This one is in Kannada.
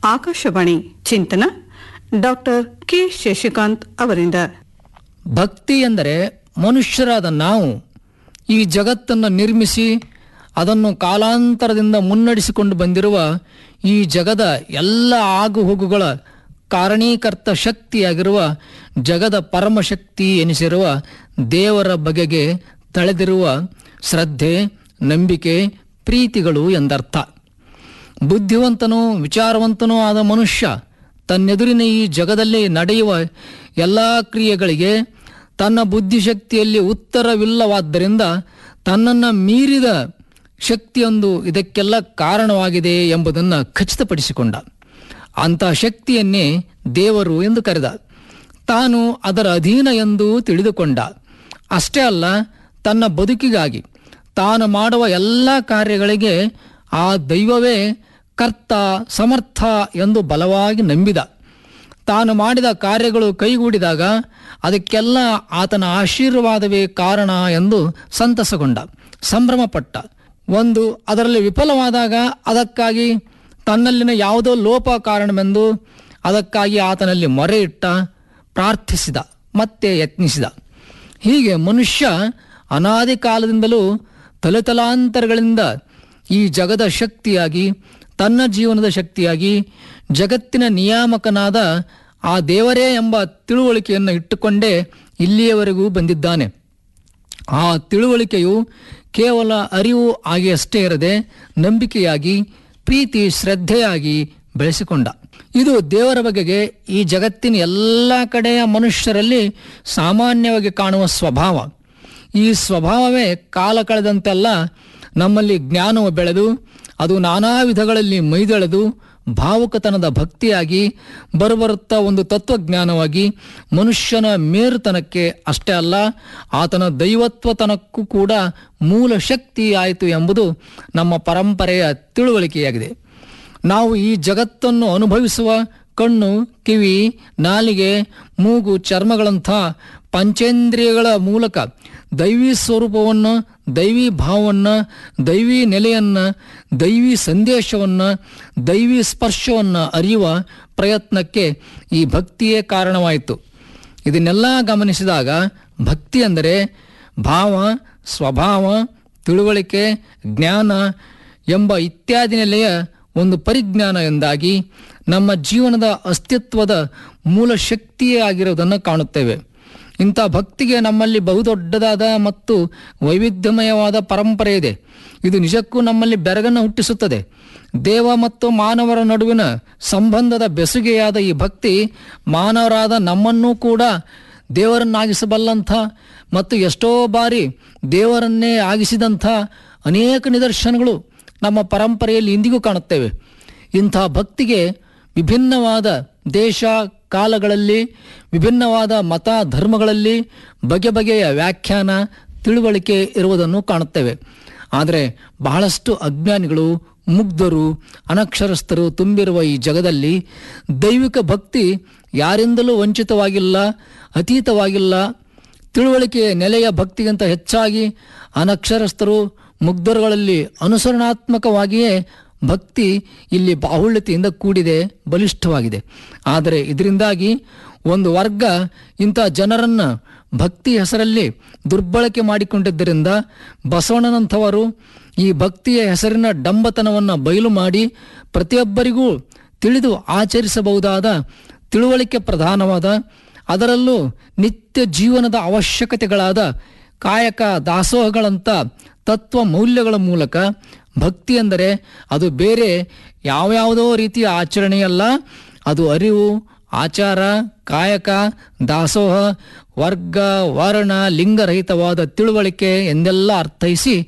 ಆಕಾಶವಾಣಿ ಚಿಂತನ ಡಾಕ್ಟರ್ ಕೆ ಶಶಿಕಾಂತ್ ಅವರಿಂದ ಭಕ್ತಿ ಎಂದರೆ ಮನುಷ್ಯರಾದ ನಾವು ಈ ಜಗತ್ತನ್ನು ನಿರ್ಮಿಸಿ ಅದನ್ನು ಕಾಲಾಂತರದಿಂದ ಮುನ್ನಡೆಸಿಕೊಂಡು ಬಂದಿರುವ ಈ ಜಗದ ಎಲ್ಲ ಆಗುಹೋಗುಗಳ ಕಾರಣೀಕರ್ತ ಶಕ್ತಿಯಾಗಿರುವ ಜಗದ ಪರಮಶಕ್ತಿ ಎನಿಸಿರುವ ದೇವರ ಬಗೆಗೆ ತಳೆದಿರುವ ಶ್ರದ್ಧೆ ನಂಬಿಕೆ ಪ್ರೀತಿಗಳು ಎಂದರ್ಥ ಬುದ್ಧಿವಂತನೂ ವಿಚಾರವಂತನೂ ಆದ ಮನುಷ್ಯ ತನ್ನೆದುರಿನ ಈ ಜಗದಲ್ಲಿ ನಡೆಯುವ ಎಲ್ಲ ಕ್ರಿಯೆಗಳಿಗೆ ತನ್ನ ಬುದ್ಧಿಶಕ್ತಿಯಲ್ಲಿ ಉತ್ತರವಿಲ್ಲವಾದ್ದರಿಂದ ತನ್ನನ್ನು ಮೀರಿದ ಶಕ್ತಿಯೊಂದು ಇದಕ್ಕೆಲ್ಲ ಕಾರಣವಾಗಿದೆ ಎಂಬುದನ್ನು ಖಚಿತಪಡಿಸಿಕೊಂಡ ಅಂಥ ಶಕ್ತಿಯನ್ನೇ ದೇವರು ಎಂದು ಕರೆದ ತಾನು ಅದರ ಅಧೀನ ಎಂದು ತಿಳಿದುಕೊಂಡ ಅಷ್ಟೇ ಅಲ್ಲ ತನ್ನ ಬದುಕಿಗಾಗಿ ತಾನು ಮಾಡುವ ಎಲ್ಲ ಕಾರ್ಯಗಳಿಗೆ ಆ ದೈವವೇ ಕರ್ತ ಸಮರ್ಥ ಎಂದು ಬಲವಾಗಿ ನಂಬಿದ ತಾನು ಮಾಡಿದ ಕಾರ್ಯಗಳು ಕೈಗೂಡಿದಾಗ ಅದಕ್ಕೆಲ್ಲ ಆತನ ಆಶೀರ್ವಾದವೇ ಕಾರಣ ಎಂದು ಸಂತಸಗೊಂಡ ಸಂಭ್ರಮಪಟ್ಟ ಒಂದು ಅದರಲ್ಲಿ ವಿಫಲವಾದಾಗ ಅದಕ್ಕಾಗಿ ತನ್ನಲ್ಲಿನ ಯಾವುದೋ ಲೋಪ ಕಾರಣವೆಂದು ಅದಕ್ಕಾಗಿ ಆತನಲ್ಲಿ ಮೊರೆ ಇಟ್ಟ ಪ್ರಾರ್ಥಿಸಿದ ಮತ್ತೆ ಯತ್ನಿಸಿದ ಹೀಗೆ ಮನುಷ್ಯ ಅನಾದಿ ಕಾಲದಿಂದಲೂ ತಲೆತಲಾಂತರಗಳಿಂದ ಈ ಜಗದ ಶಕ್ತಿಯಾಗಿ ತನ್ನ ಜೀವನದ ಶಕ್ತಿಯಾಗಿ ಜಗತ್ತಿನ ನಿಯಾಮಕನಾದ ಆ ದೇವರೇ ಎಂಬ ತಿಳುವಳಿಕೆಯನ್ನು ಇಟ್ಟುಕೊಂಡೇ ಇಲ್ಲಿಯವರೆಗೂ ಬಂದಿದ್ದಾನೆ ಆ ತಿಳುವಳಿಕೆಯು ಕೇವಲ ಅರಿವು ಆಗಿ ಅಷ್ಟೇ ಇರದೆ ನಂಬಿಕೆಯಾಗಿ ಪ್ರೀತಿ ಶ್ರದ್ಧೆಯಾಗಿ ಬೆಳೆಸಿಕೊಂಡ ಇದು ದೇವರ ಬಗೆಗೆ ಈ ಜಗತ್ತಿನ ಎಲ್ಲ ಕಡೆಯ ಮನುಷ್ಯರಲ್ಲಿ ಸಾಮಾನ್ಯವಾಗಿ ಕಾಣುವ ಸ್ವಭಾವ ಈ ಸ್ವಭಾವವೇ ಕಾಲ ಕಳೆದಂತೆಲ್ಲ ನಮ್ಮಲ್ಲಿ ಜ್ಞಾನವು ಬೆಳೆದು ಅದು ನಾನಾ ವಿಧಗಳಲ್ಲಿ ಮೈದೆಳೆದು ಭಾವುಕತನದ ಭಕ್ತಿಯಾಗಿ ಬರುಬರುತ್ತಾ ಒಂದು ತತ್ವಜ್ಞಾನವಾಗಿ ಮನುಷ್ಯನ ಮೇರುತನಕ್ಕೆ ಅಷ್ಟೇ ಅಲ್ಲ ಆತನ ದೈವತ್ವತನಕ್ಕೂ ಕೂಡ ಮೂಲ ಶಕ್ತಿ ಆಯಿತು ಎಂಬುದು ನಮ್ಮ ಪರಂಪರೆಯ ತಿಳುವಳಿಕೆಯಾಗಿದೆ ನಾವು ಈ ಜಗತ್ತನ್ನು ಅನುಭವಿಸುವ ಕಣ್ಣು ಕಿವಿ ನಾಲಿಗೆ ಮೂಗು ಚರ್ಮಗಳಂಥ ಪಂಚೇಂದ್ರಿಯಗಳ ಮೂಲಕ ದೈವಿ ಸ್ವರೂಪವನ್ನು ದೈವಿ ಭಾವವನ್ನು ದೈವಿ ನೆಲೆಯನ್ನು ದೈವಿ ಸಂದೇಶವನ್ನು ದೈವಿ ಸ್ಪರ್ಶವನ್ನು ಅರಿಯುವ ಪ್ರಯತ್ನಕ್ಕೆ ಈ ಭಕ್ತಿಯೇ ಕಾರಣವಾಯಿತು ಇದನ್ನೆಲ್ಲ ಗಮನಿಸಿದಾಗ ಭಕ್ತಿ ಅಂದರೆ ಭಾವ ಸ್ವಭಾವ ತಿಳುವಳಿಕೆ ಜ್ಞಾನ ಎಂಬ ಇತ್ಯಾದಿ ನೆಲೆಯ ಒಂದು ಪರಿಜ್ಞಾನ ಎಂದಾಗಿ ನಮ್ಮ ಜೀವನದ ಅಸ್ತಿತ್ವದ ಮೂಲ ಶಕ್ತಿಯೇ ಆಗಿರುವುದನ್ನು ಕಾಣುತ್ತೇವೆ ಇಂಥ ಭಕ್ತಿಗೆ ನಮ್ಮಲ್ಲಿ ಬಹುದೊಡ್ಡದಾದ ಮತ್ತು ವೈವಿಧ್ಯಮಯವಾದ ಪರಂಪರೆ ಇದೆ ಇದು ನಿಜಕ್ಕೂ ನಮ್ಮಲ್ಲಿ ಬೆರಗನ್ನು ಹುಟ್ಟಿಸುತ್ತದೆ ದೇವ ಮತ್ತು ಮಾನವರ ನಡುವಿನ ಸಂಬಂಧದ ಬೆಸುಗೆಯಾದ ಈ ಭಕ್ತಿ ಮಾನವರಾದ ನಮ್ಮನ್ನೂ ಕೂಡ ದೇವರನ್ನಾಗಿಸಬಲ್ಲಂಥ ಮತ್ತು ಎಷ್ಟೋ ಬಾರಿ ದೇವರನ್ನೇ ಆಗಿಸಿದಂಥ ಅನೇಕ ನಿದರ್ಶನಗಳು ನಮ್ಮ ಪರಂಪರೆಯಲ್ಲಿ ಇಂದಿಗೂ ಕಾಣುತ್ತೇವೆ ಇಂಥ ಭಕ್ತಿಗೆ ವಿಭಿನ್ನವಾದ ದೇಶ ಕಾಲಗಳಲ್ಲಿ ವಿಭಿನ್ನವಾದ ಮತ ಧರ್ಮಗಳಲ್ಲಿ ಬಗೆ ಬಗೆಯ ವ್ಯಾಖ್ಯಾನ ತಿಳುವಳಿಕೆ ಇರುವುದನ್ನು ಕಾಣುತ್ತೇವೆ ಆದರೆ ಬಹಳಷ್ಟು ಅಜ್ಞಾನಿಗಳು ಮುಗ್ಧರು ಅನಕ್ಷರಸ್ಥರು ತುಂಬಿರುವ ಈ ಜಗದಲ್ಲಿ ದೈವಿಕ ಭಕ್ತಿ ಯಾರಿಂದಲೂ ವಂಚಿತವಾಗಿಲ್ಲ ಅತೀತವಾಗಿಲ್ಲ ತಿಳುವಳಿಕೆಯ ನೆಲೆಯ ಭಕ್ತಿಗಿಂತ ಹೆಚ್ಚಾಗಿ ಅನಕ್ಷರಸ್ಥರು ಮುಗ್ಧರುಗಳಲ್ಲಿ ಅನುಸರಣಾತ್ಮಕವಾಗಿಯೇ ಭಕ್ತಿ ಇಲ್ಲಿ ಬಾಹುಳ್ಯತೆಯಿಂದ ಕೂಡಿದೆ ಬಲಿಷ್ಠವಾಗಿದೆ ಆದರೆ ಇದರಿಂದಾಗಿ ಒಂದು ವರ್ಗ ಇಂಥ ಜನರನ್ನು ಭಕ್ತಿ ಹೆಸರಲ್ಲಿ ದುರ್ಬಳಕೆ ಮಾಡಿಕೊಂಡಿದ್ದರಿಂದ ಬಸವಣ್ಣನಂಥವರು ಈ ಭಕ್ತಿಯ ಹೆಸರಿನ ಡಂಬತನವನ್ನು ಬಯಲು ಮಾಡಿ ಪ್ರತಿಯೊಬ್ಬರಿಗೂ ತಿಳಿದು ಆಚರಿಸಬಹುದಾದ ತಿಳುವಳಿಕೆ ಪ್ರಧಾನವಾದ ಅದರಲ್ಲೂ ನಿತ್ಯ ಜೀವನದ ಅವಶ್ಯಕತೆಗಳಾದ ಕಾಯಕ ದಾಸೋಹಗಳಂಥ ತತ್ವ ಮೌಲ್ಯಗಳ ಮೂಲಕ ಭಕ್ತಿ ಎಂದರೆ ಅದು ಬೇರೆ ಯಾವ್ಯಾವುದೋ ರೀತಿಯ ಆಚರಣೆಯಲ್ಲ ಅದು ಅರಿವು ಆಚಾರ ಕಾಯಕ ದಾಸೋಹ ವರ್ಗ ವರ್ಣ ಲಿಂಗರಹಿತವಾದ ತಿಳುವಳಿಕೆ ಎಂದೆಲ್ಲ ಅರ್ಥೈಸಿ